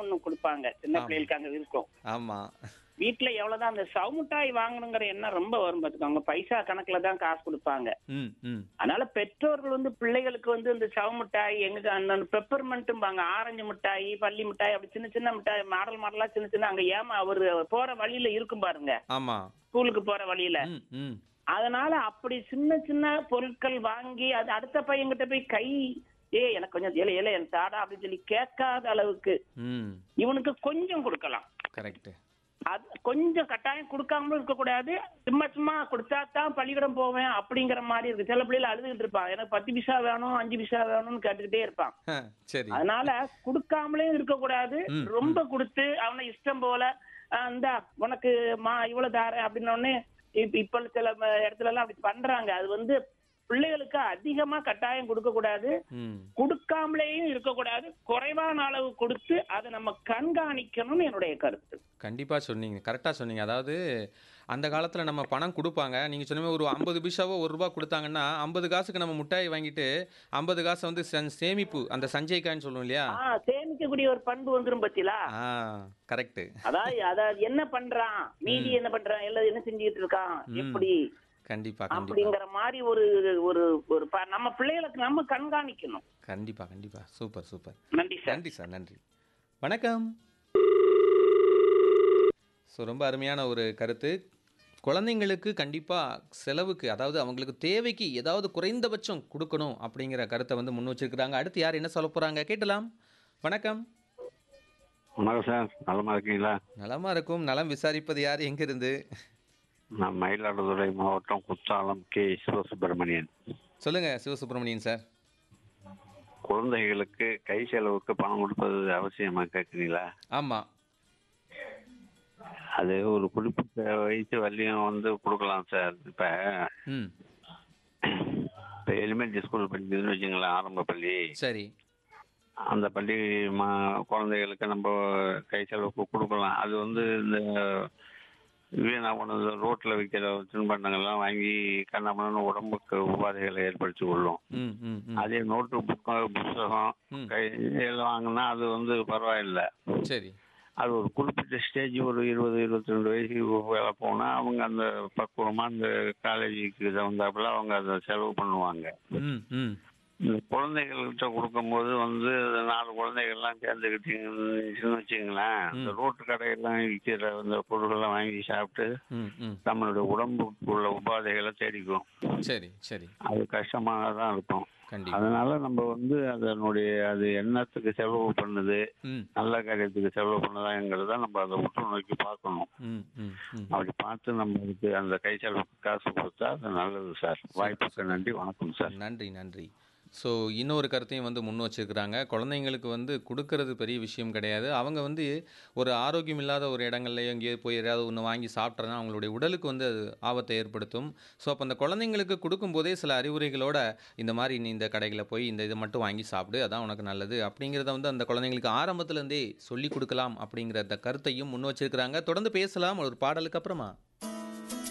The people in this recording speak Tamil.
ஒண்ணு கொடுப்பாங்க சின்ன ஆமா. பிள்ளைகளுக்கு அங்க இருக்கும் ஆமா வீட்டுல எவ்வளவுதான் அந்த சவுமுட்டாய் வாங்கணுங்கிற எண்ணம் ரொம்ப வரும் பாத்துக்கோங்க பைசா கணக்குல தான் காசு கொடுப்பாங்க ம் ம் அதனால பெற்றோர்கள் வந்து பிள்ளைகளுக்கு வந்து இந்த சவு மிட்டாய் எங்க அந்த பெப்பர்மெண்ட்டும்பாங்க ஆரஞ்சு மிட்டாய் பள்ளி மிட்டாய் அப்படி சின்ன சின்ன மிட்டாய் மாடல் மாடலா சின்ன சின்ன அங்க ஏமா அவரு போற வழியில இருக்கும் பாருங்க ஆமா ஸ்கூலுக்கு போற வழியில ம் ம் அதனால அப்படி சின்ன சின்ன பொருட்கள் வாங்கி அது அடுத்த பையன்கிட்ட போய் கை ஏ எனக்கு கொஞ்சம் ஏல ஏல என் தாடா அப்படின்னு சொல்லி கேட்காத அளவுக்கு ம் இவனுக்கு கொஞ்சம் கொடுக்கலாம் கரெக்ட் அது கொஞ்சம் கட்டாயம் கொடுக்காமலும் இருக்கக்கூடாது சும்மா சும்மா கொடுத்தா தான் பள்ளிக்கூடம் போவேன் அப்படிங்கிற மாதிரி இருக்கு சில பிள்ளைகள் அழுதுகிட்டு இருப்பான் எனக்கு பத்து பிசா வேணும் அஞ்சு பிசா வேணும்னு கேட்டுக்கிட்டே இருப்பான் சரி அதனால கொடுக்காமலே இருக்கக்கூடாது ம், ரொம்ப கொடுத்து அவனை இஷ்டம் போல "ஆஹ் இந்தா உனக்கு மா இவ்வளவு தாரேன் அப்படின்ன உடனே இப்ப இப்ப சில ம- இடத்துல எல்லாம் அப்படி பண்றாங்க அது வந்து பிள்ளைகளுக்கு அதிகமா கட்டாயம் கொடுக்க கூடாது ம் கொடுக்காமலேயும் இருக்கக்கூடாது குறைவான அளவு கொடுத்து அதை நம்ம கண்காணிக்கணும்னு என்னுடைய கருத்து கண்டிப்பா சொன்னீங்க கரெக்டா சொன்னீங்க அதாவது அந்த காலத்துல நம்ம பணம் கொடுப்பாங்க நீங்க சொன்ன மாதிரி ஒரு ஐம்பது பைசாவோ ஒரு ரூபா கொடுத்தாங்கன்னா ஐம்பது காசுக்கு நம்ம முட்டாய் வாங்கிட்டு ஐம்பது காசை வந்து சன்- சேமிப்பு அந்த சஞ்சய் கான்னு சொல்லுவோம் இல்லையா ஆஹ் சேமிக்கக்கூடிய ஒரு பண்பு வந்துரும் பத்திலா ஆ கரெக்ட் அதாவது அதாவது என்ன பண்றான் மீதி என்ன பண்றான் எல்லாம் என்ன செஞ்சுட்டு இருக்கான் எப்படி கண்டிப்பா கண்டிப்பா அப்படிங்கிற மாதிரி ஒரு ஒரு ஒரு ப- நம்ம பிள்ளைகளுக்கு நம்ம கண்காணிக்கணும் கண்டிப்பா கண்டிப்பா சூப்பர் சூப்பர் நன்றி சார் நன்றி சார் நன்றி வணக்கம் ஸோ ரொம்ப அருமையான ஒரு கருத்து குழந்தைங்களுக்கு கண்டிப்பாக செலவுக்கு அதாவது அவங்களுக்கு தேவைக்கு ஏதாவது குறைந்தபட்சம் கொடுக்கணும் அப்படிங்கிற கருத்தை வந்து முன் வச்சிருக்கிறாங்க அடுத்து யார் என்ன சொல்ல போகிறாங்க கேட்டலாம் வணக்கம் வணக்கம் சார் நலமா இருக்கீங்களா நலமா இருக்கும் நலம் விசாரிப்பது யார் எங்கிருந்து நான் மயிலாடுதுறை மாவட்டம் குத்தாலம் கே சிவசுப்பிரமணியன் சொல்லுங்க சிவசுப்ரமணியன் சார் குழந்தைகளுக்கு கை செலவுக்கு பணம் கொடுப்பது அவசியமா கேட்குறீங்களா ஆமாம் அது ஒரு குறிப்பிட்ட வயசு வரலையும் வந்து கொடுக்கலாம் சார் இப்ப ம் இப்ப எலிமெண்ட்ரி ஸ்கூல் படிக்குதுன்னு வச்சுங்களேன் ஆரம்ப பள்ளி சரி அந்த பள்ளி மா குழந்தைகளுக்கு நம்ம கை செலவுக்கு கொடுக்கலாம் அது வந்து இந்த வீணா கொண்டு ரோட்ல விற்கிற தின்பண்டங்கள்லாம் வாங்கி கண்ணாமண்ணு உடம்புக்கு உபாதைகளை ஏற்படுத்தி கொள்ளும் ம் ம் ம் அதே நோட்டு புத்தகம் புஸ்தகம் ம். கையில் வாங்கினா அது வந்து பரவாயில்லை சரி அது ஒரு குறிப்பிட்ட ஸ்டேஜ் ஒரு இருபது இருபத்தி ரெண்டு வயசுக்கு வேலை போனால் அவங்க அந்த பக்குவமாக அந்த காலேஜுக்கு தகுந்தாப்புல அவங்க அதை செலவு பண்ணுவாங்க ம் ம் இந்த குழந்தைகள்கிட்ட கொடுக்கும்போது வந்து இந்த நாலு குழந்தைகள்லாம் சேர்ந்துக்கிட்டீங்கன்னு வச்சுங்களேன் இந்த ரோட்டு கடையெல்லாம் விற்கிற அந்த பொருள்கள்லாம் வாங்கி சாப்பிட்டு ம் ம் நம்மளுடைய உடம்புக்கு உள்ள உபாதைகளை தேடிக்கும் சரி சரி அது கஷ்டமாக தான் இருக்கும் கண்டிப்பா அதனால நம்ம வந்து அதனுடைய அது என்னத்துக்கு செலவு பண்ணுது ம் நல்ல காரியத்துக்கு செலவு பண்ணுதாங்கிறத நம்ம அதை உற்று நோக்கி பார்க்கணும் ம் ம் ம் அப்படி பார்த்து நம்ம அதுக்கு அந்த கை செலவுக்கு காசு கொடுத்தா அது நல்லது சார் வாய்ப்புக்கு நன்றி வணக்கம் சார் நன்றி நன்றி ஸோ இன்னொரு கருத்தையும் வந்து முன் வச்சிருக்கிறாங்க குழந்தைங்களுக்கு வந்து கொடுக்கறது பெரிய விஷயம் கிடையாது அவங்க வந்து ஒரு ஆரோக்கியம் இல்லாத ஒரு இடங்கள்ல எங்கேயோ போய் ஏதாவது ஒன்று வாங்கி சாப்பிட்றதுனா அவங்களுடைய உடலுக்கு வந்து அது ஆபத்தை ஏற்படுத்தும் ஸோ அப்போ அந்த குழந்தைங்களுக்கு கொடுக்கும்போதே சில அறிவுரைகளோட இந்த மாதிரி நீ இந்த கடைகளில் போய் இந்த இதை மட்டும் வாங்கி சாப்பிடு அதான் உனக்கு நல்லது அப்படிங்கிறத வந்து அந்த குழந்தைங்களுக்கு ஆரம்பத்துலேருந்தே சொல்லி கொடுக்கலாம் அப்படிங்கிற அந்த கருத்தையும் முன் வச்சிருக்கிறாங்க தொடர்ந்து பேசலாம் ஒரு பாடலுக்கு அப்புறமா